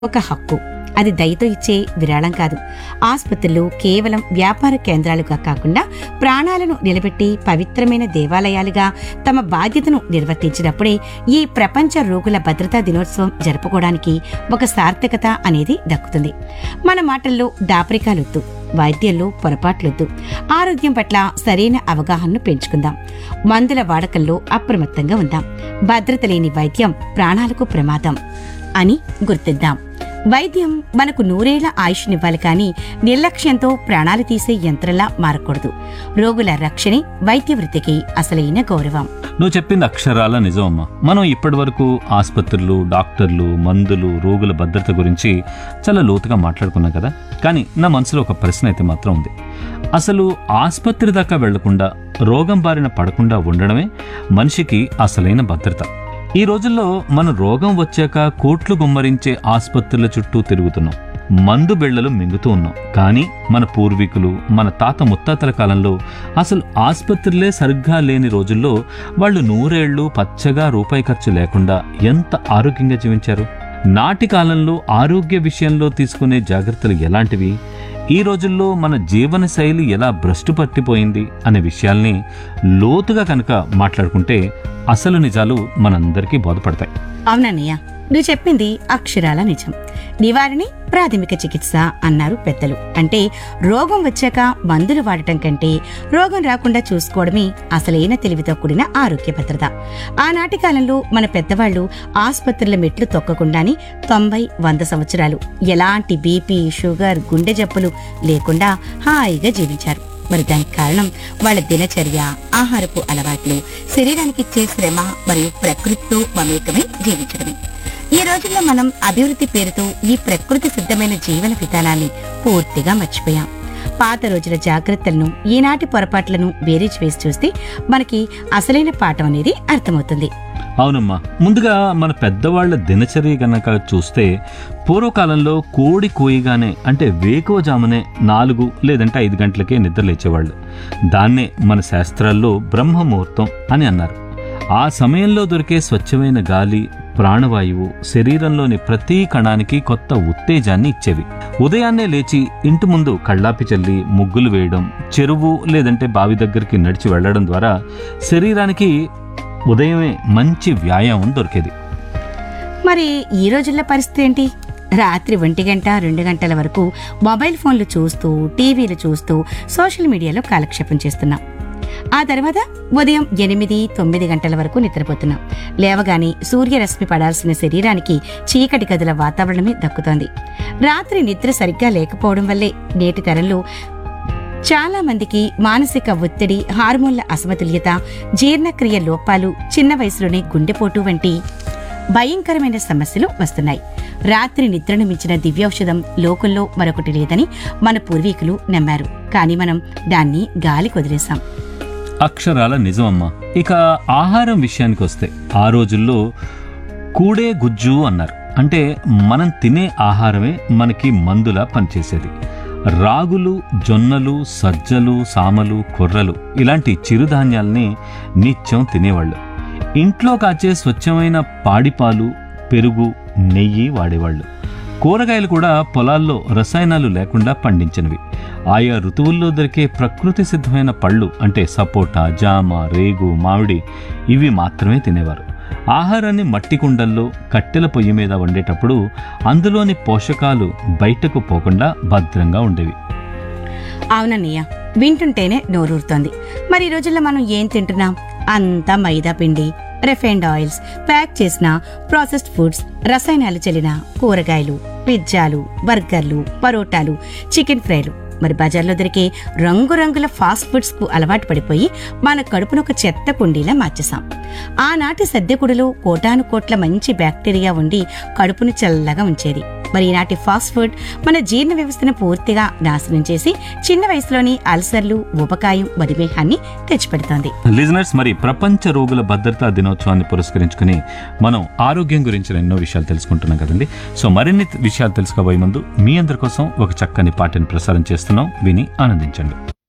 ఒక హక్కు అది దయతో ఇచ్చే విరాళం కాదు ఆసుపత్రులు కేవలం వ్యాపార కేంద్రాలుగా కాకుండా ప్రాణాలను నిలబెట్టి పవిత్రమైన దేవాలయాలుగా తమ బాధ్యతను నిర్వర్తించినప్పుడే ఈ ప్రపంచ రోగుల భద్రతా దినోత్సవం జరుపుకోవడానికి ఒక సార్థకత అనేది దక్కుతుంది మన మాటల్లో దాపరికాలొద్దు వైద్యంలో పొరపాట్లొద్దు ఆరోగ్యం పట్ల సరైన అవగాహనను పెంచుకుందాం మందుల వాడకంలో అప్రమత్తంగా ఉందాం భద్రత లేని వైద్యం ప్రాణాలకు ప్రమాదం అని గుర్తిద్దాం వైద్యం మనకు నూరేళ్ల ఆయుష్నివ్వాలి కానీ నిర్లక్ష్యంతో ప్రాణాలు తీసే యంత్రంలా మారకూడదు రోగుల రక్షణే వైద్య వృత్తికి అసలైన గౌరవం నువ్వు చెప్పింది అక్షరాల నిజం అమ్మా మనం ఇప్పటి వరకు ఆసుపత్రులు డాక్టర్లు మందులు రోగుల భద్రత గురించి చాలా లోతుగా మాట్లాడుకున్నాం కదా కానీ నా మనసులో ఒక ప్రశ్న అయితే మాత్రం ఉంది అసలు ఆసుపత్రి దాకా వెళ్లకుండా రోగం బారిన పడకుండా ఉండడమే మనిషికి అసలైన భద్రత ఈ రోజుల్లో మనం రోగం వచ్చాక కోట్లు గుమ్మరించే ఆసుపత్రుల చుట్టూ తిరుగుతున్నాం మందు బిళ్ళలు మింగుతూ ఉన్నాం కానీ మన పూర్వీకులు మన తాత ముత్తాతల కాలంలో అసలు ఆసుపత్రులే సరిగ్గా లేని రోజుల్లో వాళ్ళు నూరేళ్లు పచ్చగా రూపాయి ఖర్చు లేకుండా ఎంత ఆరోగ్యంగా జీవించారు నాటి కాలంలో ఆరోగ్య విషయంలో తీసుకునే జాగ్రత్తలు ఎలాంటివి ఈ రోజుల్లో మన జీవన శైలి ఎలా భ్రష్టు పట్టిపోయింది అనే విషయాల్ని లోతుగా కనుక మాట్లాడుకుంటే అసలు నిజాలు మనందరికీ బోధపడతాయి అవునన్నయ్య నువ్వు చెప్పింది అక్షరాల నిజం నివారణే ప్రాథమిక చికిత్స అన్నారు పెద్దలు అంటే రోగం వచ్చాక మందులు వాడటం కంటే రోగం రాకుండా చూసుకోవడమే అసలైన తెలివితో కూడిన ఆరోగ్య భద్రత ఆనాటి కాలంలో మన పెద్దవాళ్ళు ఆసుపత్రుల మెట్లు తొక్కకుండానే తొంభై వంద సంవత్సరాలు ఎలాంటి బీపీ షుగర్ గుండె జబ్బులు లేకుండా హాయిగా జీవించారు మరి దానికి కారణం వాళ్ళ దినచర్య ఆహారపు అలవాట్లు శరీరానికి ఇచ్చే శ్రమ మరియు ప్రకృతితో మమేకమై జీవించడమే ఈ రోజుల్లో మనం అభివృద్ధి పేరుతో ఈ ప్రకృతి సిద్ధమైన జీవన విధానాన్ని పూర్తిగా మర్చిపోయాం పాత రోజుల జాగ్రత్తలను ఈనాటి పొరపాట్లను బేరీజ్ వేసి చూస్తే మనకి అసలైన పాఠం అనేది అర్థమవుతుంది అవునమ్మా ముందుగా మన పెద్దవాళ్ల దినచర్య గనక చూస్తే పూర్వకాలంలో కోడి కోయగానే అంటే వేకువజామునే నాలుగు లేదంటే ఐదు గంటలకే నిద్ర లేచేవాళ్ళు దాన్నే మన శాస్త్రాల్లో బ్రహ్మముహూర్తం అని అన్నారు ఆ సమయంలో దొరికే స్వచ్ఛమైన గాలి ప్రాణవాయువు శరీరంలోని ప్రతి కణానికి కొత్త ఉత్తేజాన్ని ఇచ్చేవి ఉదయాన్నే లేచి ఇంటి ముందు కళ్ళాపి చల్లి ముగ్గులు వేయడం చెరువు లేదంటే బావి దగ్గరికి నడిచి వెళ్ళడం ద్వారా శరీరానికి ఉదయమే మంచి వ్యాయామం దొరికేది మరి ఈ రోజుల్లో పరిస్థితి ఏంటి రాత్రి ఒంటి గంట రెండు గంటల వరకు మొబైల్ ఫోన్లు చూస్తూ టీవీలు చూస్తూ సోషల్ మీడియాలో కాలక్షేపం చేస్తున్నాం ఆ తర్వాత ఉదయం ఎనిమిది తొమ్మిది గంటల వరకు నిద్రపోతున్నాం లేవగానే సూర్యరశ్మి పడాల్సిన శరీరానికి చీకటి గదుల వాతావరణమే దక్కుతోంది రాత్రి నిద్ర సరిగ్గా లేకపోవడం వల్లే నేటి తరంలో చాలా మందికి మానసిక ఒత్తిడి హార్మోన్ల అసమతుల్యత జీర్ణక్రియ లోపాలు చిన్న వయసులోనే గుండెపోటు వంటి భయంకరమైన సమస్యలు వస్తున్నాయి రాత్రి నిద్రను మించిన దివ్యౌషధం లోకంలో మరొకటి లేదని మన పూర్వీకులు నమ్మారు కానీ మనం దాన్ని గాలి కొదిలేశాం అక్షరాల నిజమమ్మా ఇక ఆహారం విషయానికి వస్తే ఆ రోజుల్లో కూడే గుజ్జు అన్నారు అంటే మనం తినే ఆహారమే మనకి మందులా పనిచేసేది రాగులు జొన్నలు సజ్జలు సామలు కొర్రలు ఇలాంటి చిరుధాన్యాల్ని నిత్యం తినేవాళ్ళు ఇంట్లో కాచే స్వచ్ఛమైన పాడిపాలు పెరుగు నెయ్యి వాడేవాళ్ళు కూరగాయలు కూడా పొలాల్లో రసాయనాలు లేకుండా పండించినవి ఆయా ఋతువుల్లో దొరికే ప్రకృతి సిద్ధమైన పళ్ళు అంటే సపోటా జామ రేగు మామిడి ఇవి మాత్రమే తినేవారు ఆహారాన్ని మట్టి కుండల్లో కట్టెల పొయ్యి మీద వండేటప్పుడు అందులోని పోషకాలు బయటకు పోకుండా భద్రంగా ఉండేవి అవునన్నయ్య వింటుంటేనే నోరూరుతోంది మరి ఈ రోజుల్లో మనం ఏం తింటున్నాం అంతా మైదా పిండి రిఫైన్డ్ ఆయిల్స్ ప్యాక్ చేసిన ప్రాసెస్డ్ ఫుడ్స్ రసాయనాలు చెల్లిన కూరగాయలు పిజ్జాలు బర్గర్లు పరోటాలు చికెన్ ఫ్రైలు మరి బజార్లో దొరికే రంగురంగుల ఫాస్ట్ ఫుడ్స్ కు అలవాటు పడిపోయి మన కడుపును ఒక చెత్త కుండీలా మార్చేశాం ఆనాటి సద్దెకుడులో కోటాను కోట్ల మంచి బ్యాక్టీరియా ఉండి కడుపును చల్లగా ఉంచేది మరి ఈనాటి ఫాస్ట్ ఫుడ్ మన జీర్ణ వ్యవస్థను పూర్తిగా నాశనం చేసి చిన్న వయసులోని అల్సర్లు ఉపకాయం మధుమేహాన్ని తెచ్చిపెడుతోంది లిజనర్స్ మరి ప్రపంచ రోగుల భద్రతా దినోత్సవాన్ని పురస్కరించుకుని మనం ఆరోగ్యం గురించిన ఎన్నో విషయాలు తెలుసుకుంటున్నాం కదండి సో మరిన్ని విషయాలు తెలుసుకోబోయే ముందు మీ అందరి కోసం ఒక చక్కని పాటను ప్రసారం చేస్తున్నాం విని ఆనందించండి